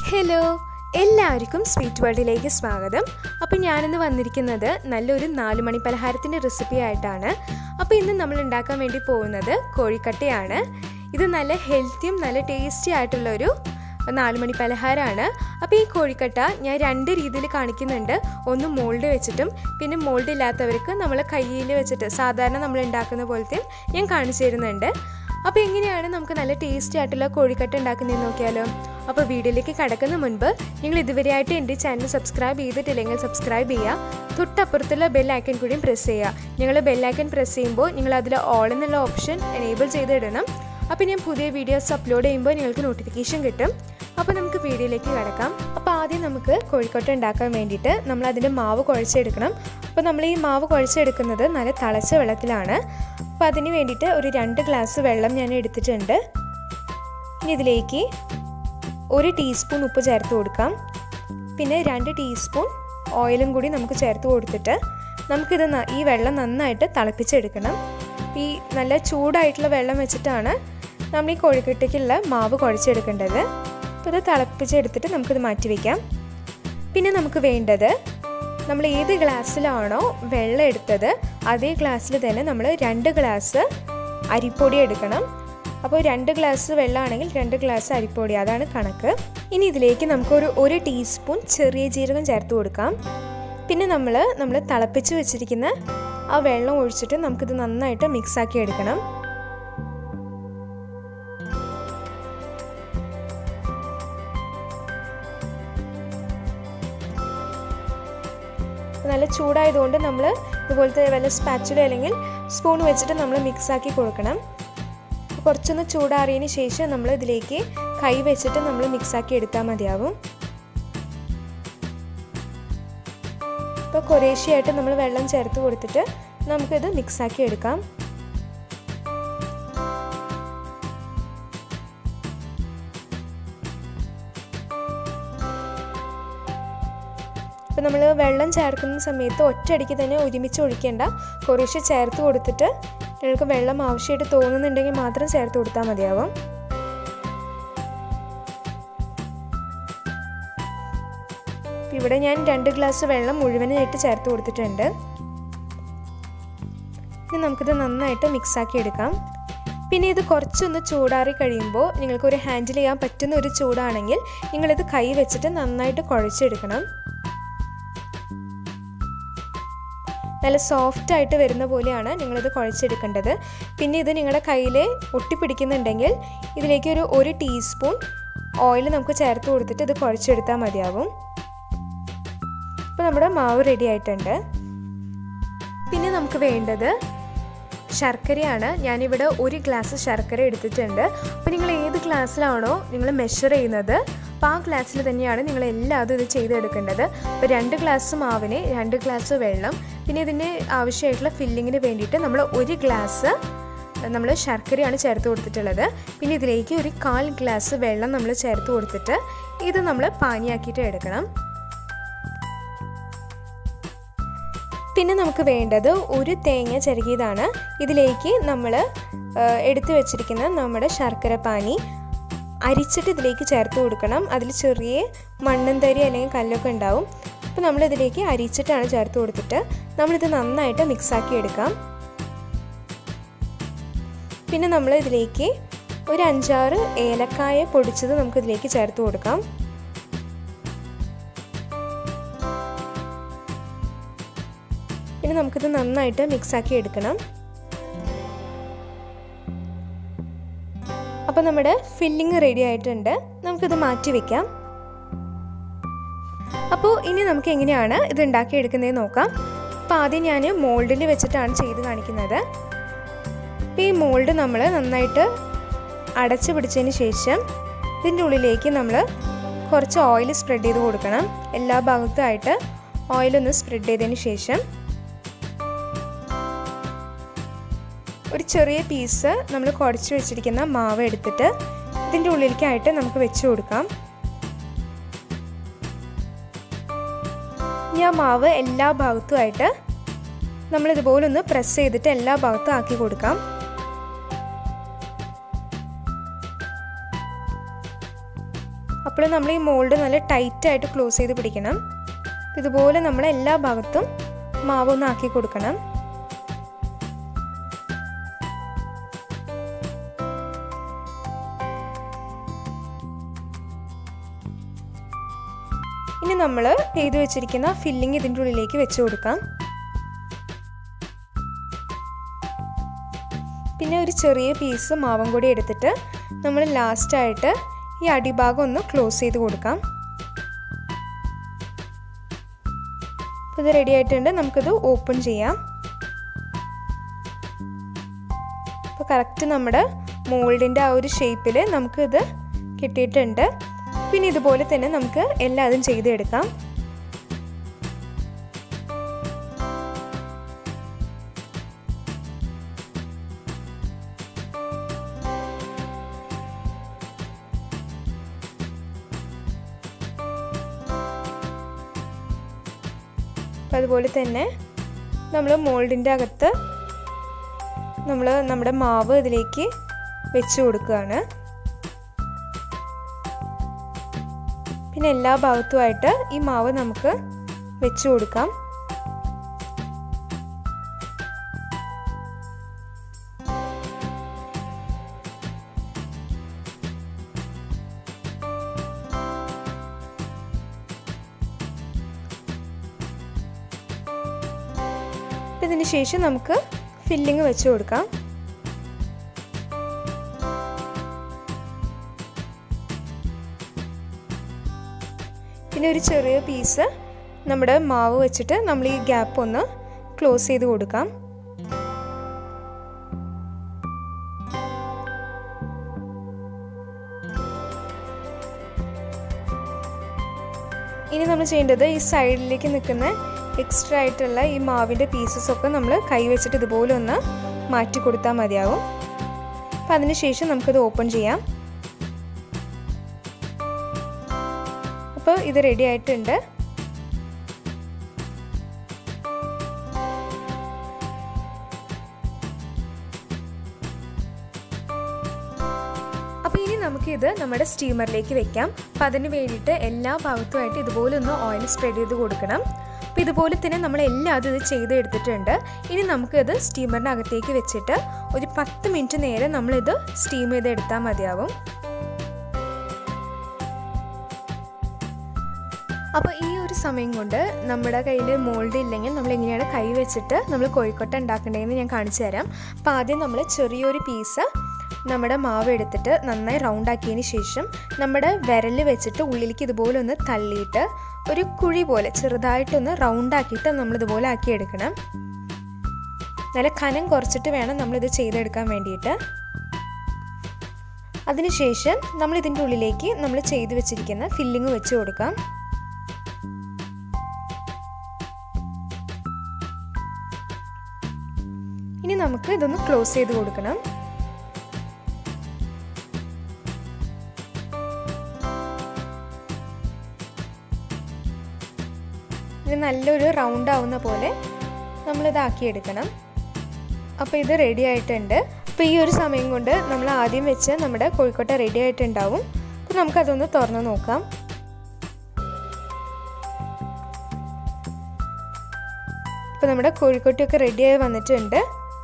hello എല്ലാവർക്കും sweet വേൾഡിലേക്ക് സ്വാഗതം അപ്പോൾ ഞാനിന്ന് വന്നിരിക്കുന്നത് നല്ലൊരു നാല് മണി പലഹാരത്തിൻ്റെ റെസിപ്പി ആയിട്ടാണ് അപ്പോൾ ഇന്ന് നമ്മൾ ഉണ്ടാക്കാൻ വേണ്ടി പോകുന്നത് കോഴിക്കട്ടയാണ് ഇത് നല്ല ഹെൽത്തിയും നല്ല ടേസ്റ്റി ആയിട്ടുള്ളൊരു നാല് മണി പലഹാരമാണ് അപ്പോൾ ഈ കോഴിക്കട്ട ഞാൻ രണ്ട് രീതിയിൽ കാണിക്കുന്നുണ്ട് ഒന്ന് മോൾഡ് വെച്ചിട്ടും പിന്നെ മോൾഡ് ഇല്ലാത്തവർക്ക് നമ്മൾ കയ്യിൽ വെച്ചിട്ട് സാധാരണ നമ്മൾ ഉണ്ടാക്കുന്ന പോലത്തെ ഞാൻ കാണിച്ചു തരുന്നുണ്ട് അപ്പോൾ എങ്ങനെയാണ് നമുക്ക് നല്ല ടേസ്റ്റി ആയിട്ടുള്ള കോഴിക്കട്ട ഉണ്ടാക്കുന്നതെന്ന് നോക്കിയാലോ അപ്പോൾ വീഡിയോയിലേക്ക് കടക്കുന്ന മുൻപ് നിങ്ങൾ ഇതുവരെയായിട്ട് എൻ്റെ ചാനൽ സബ്സ്ക്രൈബ് ചെയ്തിട്ടില്ലെങ്കിൽ സബ്സ്ക്രൈബ് ചെയ്യുക തൊട്ടപ്പുറത്തുള്ള ബെൽ ഐക്കൺ കൂടിയും പ്രസ് ചെയ്യുക നിങ്ങൾ ബെൽ ഐക്കൺ പ്രസ് ചെയ്യുമ്പോൾ നിങ്ങൾ അതിൽ ഓൾ എന്നുള്ള ഓപ്ഷൻ എനേബിൾ ചെയ്തിടണം അപ്പോൾ ഞാൻ പുതിയ വീഡിയോസ് അപ്ലോഡ് ചെയ്യുമ്പോൾ നിങ്ങൾക്ക് നോട്ടിഫിക്കേഷൻ കിട്ടും അപ്പോൾ നമുക്ക് വീഡിയോയിലേക്ക് കിടക്കാം അപ്പോൾ ആദ്യം നമുക്ക് കോഴിക്കോട്ട ഉണ്ടാക്കാൻ വേണ്ടിയിട്ട് നമ്മൾ അതിൻ്റെ മാവ് കുഴച്ചെടുക്കണം അപ്പോൾ നമ്മൾ ഈ മാവ് കുഴച്ചെടുക്കുന്നത് നല്ല തിളച്ച വെള്ളത്തിലാണ് അപ്പോൾ അതിന് വേണ്ടിയിട്ട് ഒരു രണ്ട് ഗ്ലാസ് വെള്ളം ഞാൻ എടുത്തിട്ടുണ്ട് ഇനി ഇതിലേക്ക് ഒരു ടീസ്പൂൺ ഉപ്പ് ചേർത്ത് കൊടുക്കാം പിന്നെ രണ്ട് ടീസ്പൂൺ ഓയിലും കൂടി നമുക്ക് ചേർത്ത് കൊടുത്തിട്ട് നമുക്കിത് ഈ വെള്ളം നന്നായിട്ട് തിളപ്പിച്ചെടുക്കണം ഈ നല്ല ചൂടായിട്ടുള്ള വെള്ളം വെച്ചിട്ടാണ് നമ്മൾ ഈ കോഴിക്കട്ടയ്ക്കുള്ള മാവ് കുഴച്ചെടുക്കേണ്ടത് അപ്പോൾ ഇത് തിളപ്പിച്ചെടുത്തിട്ട് നമുക്കിത് മാറ്റി വയ്ക്കാം പിന്നെ നമുക്ക് വേണ്ടത് നമ്മൾ ഏത് ഗ്ലാസ്സിലാണോ വെള്ളം എടുത്തത് അതേ ഗ്ലാസ്സിൽ തന്നെ നമ്മൾ രണ്ട് ഗ്ലാസ് അരിപ്പൊടി എടുക്കണം അപ്പോൾ രണ്ട് ഗ്ലാസ് വെള്ളമാണെങ്കിൽ രണ്ട് ഗ്ലാസ് അരിപ്പൊടി അതാണ് കണക്ക് ഇനി ഇതിലേക്ക് നമുക്കൊരു ഒരു ടീസ്പൂൺ ചെറിയ ജീരകം ചേർത്ത് കൊടുക്കാം പിന്നെ നമ്മൾ നമ്മൾ തിളപ്പിച്ച് വെച്ചിരിക്കുന്ന ആ വെള്ളം ഒഴിച്ചിട്ട് നമുക്കിത് നന്നായിട്ട് മിക്സാക്കി എടുക്കണം നല്ല ചൂടായതുകൊണ്ട് നമ്മൾ ഇതുപോലത്തെ വല്ല സ്പാച്ചുല അല്ലെങ്കിൽ സ്പൂൺ വെച്ചിട്ട് നമ്മൾ മിക്സാക്കി കൊടുക്കണം കുറച്ചൊന്ന് ചൂടാറിയതിന് ശേഷം നമ്മൾ ഇതിലേക്ക് കൈ വെച്ചിട്ട് നമ്മൾ മിക്സാക്കി എടുത്താൽ മതിയാവും ഇപ്പോൾ കുറേശ്ശിയായിട്ട് നമ്മൾ വെള്ളം ചേർത്ത് കൊടുത്തിട്ട് നമുക്കിത് മിക്സാക്കി എടുക്കാം അപ്പോൾ നമ്മൾ വെള്ളം ചേർക്കുന്ന സമയത്ത് ഒറ്റയടിക്ക് തന്നെ ഒരുമിച്ച് ഒഴിക്കേണ്ട കുറേശ്ശെ ചേർത്ത് കൊടുത്തിട്ട് നിങ്ങൾക്ക് വെള്ളം ആവശ്യമായിട്ട് തോന്നുന്നുണ്ടെങ്കിൽ മാത്രം ചേർത്ത് കൊടുത്താൽ മതിയാവും ഇവിടെ ഞാൻ രണ്ട് ഗ്ലാസ് വെള്ളം മുഴുവനായിട്ട് ചേർത്ത് കൊടുത്തിട്ടുണ്ട് ഇനി നമുക്കിത് നന്നായിട്ട് മിക്സാക്കി എടുക്കാം പിന്നെ ഇത് കുറച്ചൊന്ന് ചൂടാറി കഴിയുമ്പോൾ നിങ്ങൾക്കൊരു ഹാൻഡിൽ ചെയ്യാൻ പറ്റുന്ന ഒരു ചൂടാണെങ്കിൽ നിങ്ങളിത് കൈ വെച്ചിട്ട് നന്നായിട്ട് കുഴച്ചെടുക്കണം നല്ല സോഫ്റ്റ് ആയിട്ട് വരുന്ന പോലെയാണ് നിങ്ങളിത് കുഴച്ചെടുക്കേണ്ടത് പിന്നെ ഇത് നിങ്ങളുടെ കയ്യിൽ ഒട്ടിപ്പിടിക്കുന്നുണ്ടെങ്കിൽ ഇതിലേക്ക് ഒരു ഒരു ടീസ്പൂൺ ഓയിൽ നമുക്ക് ചേർത്ത് കൊടുത്തിട്ട് ഇത് കുഴച്ചെടുത്താൽ മതിയാവും ഇപ്പോൾ നമ്മുടെ മാവ് റെഡി ആയിട്ടുണ്ട് പിന്നെ നമുക്ക് വേണ്ടത് ശർക്കരയാണ് ഞാനിവിടെ ഒരു ഗ്ലാസ് ശർക്കര എടുത്തിട്ടുണ്ട് അപ്പോൾ നിങ്ങൾ ഏത് ഗ്ലാസ്സിലാണോ നിങ്ങൾ മെഷർ ചെയ്യുന്നത് അപ്പോൾ ആ ഗ്ലാസ്സിൽ തന്നെയാണ് നിങ്ങൾ എല്ലാതും ഇത് ചെയ്തെടുക്കേണ്ടത് അപ്പോൾ രണ്ട് ഗ്ലാസ് മാവിന് രണ്ട് ഗ്ലാസ് വെള്ളം പിന്നെ ഇതിന് ആവശ്യമായിട്ടുള്ള ഫില്ലിങ്ങിന് വേണ്ടിയിട്ട് നമ്മൾ ഒരു ഗ്ലാസ് നമ്മൾ ശർക്കരയാണ് ചേർത്ത് കൊടുത്തിട്ടുള്ളത് പിന്നെ ഇതിലേക്ക് ഒരു കാൽ ഗ്ലാസ് വെള്ളം നമ്മൾ ചേർത്ത് കൊടുത്തിട്ട് ഇത് നമ്മൾ പാനിയാക്കിയിട്ട് എടുക്കണം പിന്നെ നമുക്ക് വേണ്ടത് ഒരു തേങ്ങ ചെറുകിയതാണ് ഇതിലേക്ക് നമ്മൾ എടുത്തു വെച്ചിരിക്കുന്ന നമ്മുടെ ശർക്കര പാനി അരിച്ചിട്ട് ഇതിലേക്ക് ചേർത്ത് കൊടുക്കണം അതിൽ ചെറിയ മണ്ണും തരി അല്ലെങ്കിൽ കല്ലൊക്കെ ഉണ്ടാവും അപ്പോൾ നമ്മളിതിലേക്ക് അരിച്ചിട്ടാണ് ചേർത്ത് കൊടുത്തിട്ട് നമ്മളിത് നന്നായിട്ട് മിക്സാക്കി എടുക്കാം പിന്നെ നമ്മൾ ഇതിലേക്ക് ഒരു അഞ്ചാറ് ഏലക്കായ പൊടിച്ചത് നമുക്കിതിലേക്ക് ചേർത്ത് കൊടുക്കാം പിന്നെ നമുക്കിത് നന്നായിട്ട് മിക്സാക്കി എടുക്കണം അപ്പോൾ നമ്മുടെ ഫില്ലിങ് റെഡി ആയിട്ടുണ്ട് നമുക്കിത് മാറ്റി വെക്കാം അപ്പോൾ ഇനി നമുക്ക് എങ്ങനെയാണ് ഇത് ഉണ്ടാക്കിയെടുക്കുന്നത് നോക്കാം അപ്പോൾ ആദ്യം ഞാൻ മോൾഡിൽ വെച്ചിട്ടാണ് ചെയ്ത് കാണിക്കുന്നത് അപ്പോൾ ഈ മോൾഡ് നമ്മൾ നന്നായിട്ട് അടച്ചു പിടിച്ചതിന് ശേഷം ഇതിൻ്റെ ഉള്ളിലേക്ക് നമ്മൾ കുറച്ച് ഓയിൽ സ്പ്രെഡ് ചെയ്ത് കൊടുക്കണം എല്ലാ ഭാഗത്തുമായിട്ട് ഓയിലൊന്ന് സ്പ്രെഡ് ചെയ്തതിന് ശേഷം ഒരു ചെറിയ പീസ് നമ്മൾ കുഴച്ച് വെച്ചിരിക്കുന്ന മാവ് എടുത്തിട്ട് ഇതിൻ്റെ ഉള്ളിലേക്കായിട്ട് നമുക്ക് വെച്ച് കൊടുക്കാം ഇനി ആ മാവ് എല്ലാ ഭാഗത്തുമായിട്ട് നമ്മൾ ഇതുപോലെ ഒന്ന് പ്രസ് ചെയ്തിട്ട് എല്ലാ ഭാഗത്തും ആക്കി കൊടുക്കാം അപ്പോൾ നമ്മൾ ഈ മോൾഡ് നല്ല ടൈറ്റായിട്ട് ക്ലോസ് ചെയ്ത് പിടിക്കണം ഇതുപോലെ നമ്മൾ എല്ലാ ഭാഗത്തും മാവൊന്ന് ആക്കി കൊടുക്കണം ഇനി നമ്മൾ ചെയ്തു വെച്ചിരിക്കുന്ന ഫില്ലിംഗ് ഇതിൻ്റെ ഉള്ളിലേക്ക് വെച്ച് കൊടുക്കാം പിന്നെ ഒരു ചെറിയ പീസ് മാവും കൂടി എടുത്തിട്ട് നമ്മൾ ലാസ്റ്റായിട്ട് ഈ അടിഭാഗം ഒന്ന് ക്ലോസ് ചെയ്ത് കൊടുക്കാം അപ്പോൾ ഇത് റെഡി ആയിട്ടുണ്ട് നമുക്കിത് ഓപ്പൺ ചെയ്യാം അപ്പോൾ കറക്റ്റ് നമ്മുടെ മോൾഡിൻ്റെ ആ ഒരു ഷേപ്പിൽ നമുക്കിത് കിട്ടിയിട്ടുണ്ട് പിന്നെ ഇതുപോലെ തന്നെ നമുക്ക് എല്ലാതും ചെയ്തെടുക്കാം അപ്പോൾ അതുപോലെ തന്നെ നമ്മൾ മോൾഡിൻ്റെ അകത്ത് നമ്മൾ നമ്മുടെ മാവ് ഇതിലേക്ക് വെച്ച് കൊടുക്കുകയാണ് പിന്നെ എല്ലാ ഭാഗത്തുമായിട്ട് ഈ മാവ് നമുക്ക് വെച്ച് കൊടുക്കാം ഇതിന് ശേഷം നമുക്ക് ഫില്ലിങ് വെച്ച് കൊടുക്കാം പിന്നെ ഒരു ചെറിയ പീസ് നമ്മുടെ മാവ് വെച്ചിട്ട് നമ്മൾ ഈ ഗ്യാപ്പ് ഒന്ന് ക്ലോസ് ചെയ്ത് കൊടുക്കാം ഇനി നമ്മൾ ചെയ്യേണ്ടത് ഈ സൈഡിലേക്ക് നിൽക്കുന്ന എക്സ്ട്രാ ആയിട്ടുള്ള ഈ മാവിൻ്റെ പീസസ് ഒക്കെ നമ്മൾ കൈ വെച്ചിട്ട് ഇതുപോലെ ഒന്ന് മാറ്റി കൊടുത്താൽ മതിയാവും അപ്പം അതിനുശേഷം നമുക്കിത് ഓപ്പൺ ചെയ്യാം അപ്പോൾ ഇത് റെഡി ആയിട്ടുണ്ട് അപ്പോൾ ഇനി നമുക്കിത് നമ്മുടെ സ്റ്റീമറിലേക്ക് വെക്കാം അപ്പോൾ അതിന് വേണ്ടിയിട്ട് എല്ലാ ഭാഗത്തുമായിട്ട് ഇതുപോലെ ഒന്ന് ഓയിൽ സ്പ്രെഡ് ചെയ്ത് കൊടുക്കണം അപ്പോൾ ഇതുപോലെ തന്നെ നമ്മൾ എല്ലാതും ഇത് ചെയ്തെടുത്തിട്ടുണ്ട് ഇനി നമുക്കിത് സ്റ്റീമറിൻ്റെ അകത്തേക്ക് വെച്ചിട്ട് ഒരു പത്ത് മിനിറ്റ് നേരം നമ്മളിത് സ്റ്റീം ചെയ്തെടുത്താൽ മതിയാവും അപ്പോൾ ഈ ഒരു സമയം കൊണ്ട് നമ്മുടെ കയ്യിൽ മോൾഡ് ഇല്ലെങ്കിൽ നമ്മൾ എങ്ങനെയാണ് കൈ വെച്ചിട്ട് നമ്മൾ കോഴിക്കോട്ട ഉണ്ടാക്കേണ്ടതെന്ന് ഞാൻ കാണിച്ചു തരാം അപ്പോൾ ആദ്യം നമ്മൾ ചെറിയൊരു പീസ് നമ്മുടെ മാവ് എടുത്തിട്ട് നന്നായി റൗണ്ട് ആക്കിയതിന് ശേഷം നമ്മുടെ വിരൽ വെച്ചിട്ട് ഉള്ളിലേക്ക് ഇതുപോലെ ഒന്ന് തള്ളിയിട്ട് ഒരു കുഴി പോലെ ചെറുതായിട്ടൊന്ന് റൗണ്ട് ആക്കിയിട്ട് നമ്മൾ ഇതുപോലെ ആക്കിയെടുക്കണം നല്ല കനം കുറച്ചിട്ട് വേണം നമ്മളിത് ചെയ്തെടുക്കാൻ വേണ്ടിയിട്ട് അതിനുശേഷം നമ്മൾ ഇതിൻ്റെ ഉള്ളിലേക്ക് നമ്മൾ ചെയ്തു വെച്ചിരിക്കുന്ന ഫില്ലിങ് വെച്ച് കൊടുക്കാം ഇനി നമുക്ക് ഇതൊന്ന് ക്ലോസ് ചെയ്ത് കൊടുക്കണം ഇത് നല്ലൊരു റൗണ്ട് ആവുന്ന പോലെ നമ്മളിതാക്കിയെടുക്കണം അപ്പോൾ ഇത് റെഡി ആയിട്ടുണ്ട് അപ്പോൾ ഈ ഒരു സമയം കൊണ്ട് നമ്മൾ ആദ്യം വെച്ച് നമ്മുടെ കോഴിക്കോട്ട റെഡി ആയിട്ടുണ്ടാവും അപ്പോൾ നമുക്കതൊന്ന് തുറന്ന് നോക്കാം ഇപ്പോൾ നമ്മുടെ കോഴിക്കോട്ടൊക്കെ റെഡിയായി വന്നിട്ടുണ്ട്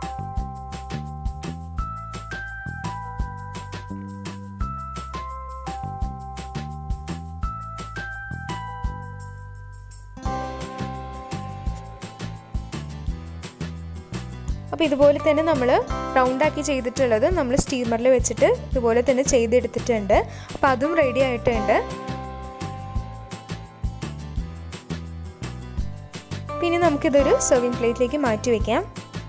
അപ്പോൾ ഇതുപോലെ തന്നെ നമ്മൾ റൗണ്ടാക്കി ചെയ്തിട്ടുള്ളത് നമ്മൾ സ്റ്റീമറിൽ വെച്ചിട്ട് ഇതുപോലെ തന്നെ ചെയ്തെടുത്തിട്ടുണ്ട് അപ്പോൾ അതും റെഡി ആയിട്ടുണ്ട് പിന്നെ നമുക്കിതൊരു സെർവിങ് പ്ലേറ്റിലേക്ക് മാറ്റി വയ്ക്കാം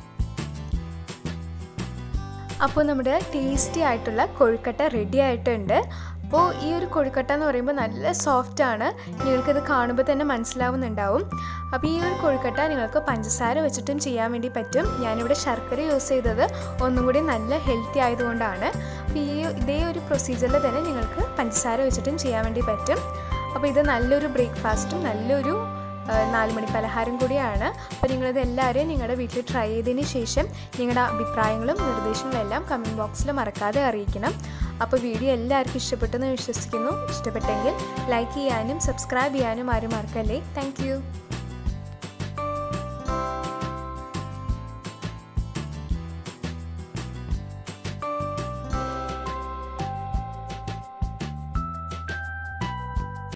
അപ്പോൾ നമ്മുടെ ടേസ്റ്റി ആയിട്ടുള്ള കൊഴുക്കട്ട റെഡി ആയിട്ടുണ്ട് അപ്പോൾ ഈ ഒരു കൊഴുക്കട്ട എന്ന് പറയുമ്പോൾ നല്ല സോഫ്റ്റ് ആണ് നിങ്ങൾക്കിത് കാണുമ്പോൾ തന്നെ മനസ്സിലാവുന്നുണ്ടാവും അപ്പോൾ ഈ ഒരു കൊഴുക്കട്ട നിങ്ങൾക്ക് പഞ്ചസാര വെച്ചിട്ടും ചെയ്യാൻ വേണ്ടി പറ്റും ഞാനിവിടെ ശർക്കര യൂസ് ചെയ്തത് ഒന്നും കൂടി നല്ല ഹെൽത്തി ആയതുകൊണ്ടാണ് അപ്പോൾ ഈ ഇതേ ഒരു പ്രൊസീജിയറിൽ തന്നെ നിങ്ങൾക്ക് പഞ്ചസാര വെച്ചിട്ടും ചെയ്യാൻ വേണ്ടി പറ്റും അപ്പോൾ ഇത് നല്ലൊരു ബ്രേക്ക്ഫാസ്റ്റും നല്ലൊരു നാല് മണി പലഹാരം കൂടിയാണ് അപ്പോൾ നിങ്ങളിത് എല്ലാവരും നിങ്ങളുടെ വീട്ടിൽ ട്രൈ ചെയ്തതിന് ശേഷം നിങ്ങളുടെ അഭിപ്രായങ്ങളും നിർദ്ദേശങ്ങളും എല്ലാം കമൻറ്റ് ബോക്സിൽ മറക്കാതെ അറിയിക്കണം അപ്പോൾ വീഡിയോ എല്ലാവർക്കും ഇഷ്ടപ്പെട്ടെന്ന് വിശ്വസിക്കുന്നു ഇഷ്ടപ്പെട്ടെങ്കിൽ ലൈക്ക് ചെയ്യാനും സബ്സ്ക്രൈബ് ചെയ്യാനും ആരും മറക്കല്ലേ താങ്ക്